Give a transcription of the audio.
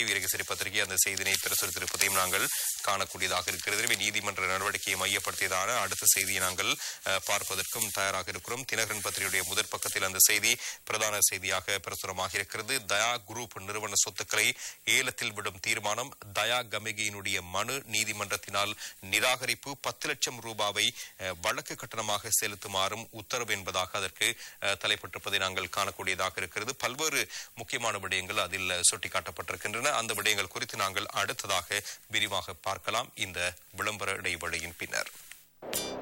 பத்திரிகை வீரகேசரி பத்திரிகை அந்த செய்தினை பிரசுரித்திருப்பதையும் நாங்கள் காணக்கூடியதாக இருக்கிறது எனவே நீதிமன்ற நடவடிக்கையை மையப்படுத்தியதான அடுத்த செய்தியை நாங்கள் அஹ், பார்ப்பதற்கும் தயாராக இருக்கிறோம் தினகரன் பத்திரிகையுடைய முதற் பக்கத்தில் அந்த செய்தி பிரதான செய்தியாக பிரசுரமாக இருக்கிறது தயா குரூப் நிறுவன சொத்துக்களை ஏலத்தில் விடும் தீர்மானம் தயா கமிகியினுடைய மனு நீதிமன்றத்தினால் நிராகரிப்பு பத்து லட்சம் ரூபாவை அஹ், வழக்கு கட்டணமாக செலுத்துமாறும் உத்தரவு என்பதாக அதற்கு அஹ், தலைப்பட்டிருப்பதை நாங்கள் காணக்கூடியதாக இருக்கிறது பல்வேறு முக்கியமான விடயங்கள் அதில் சுட்டிக்காட்டப்பட்டிருக்கின்றன அந்த விடயங்கள் குறித்து நாங்கள் அடுத்ததாக விரிவாக பார்க்கலாம் இந்த விளம்பர இடைவெளியின் பின்னர்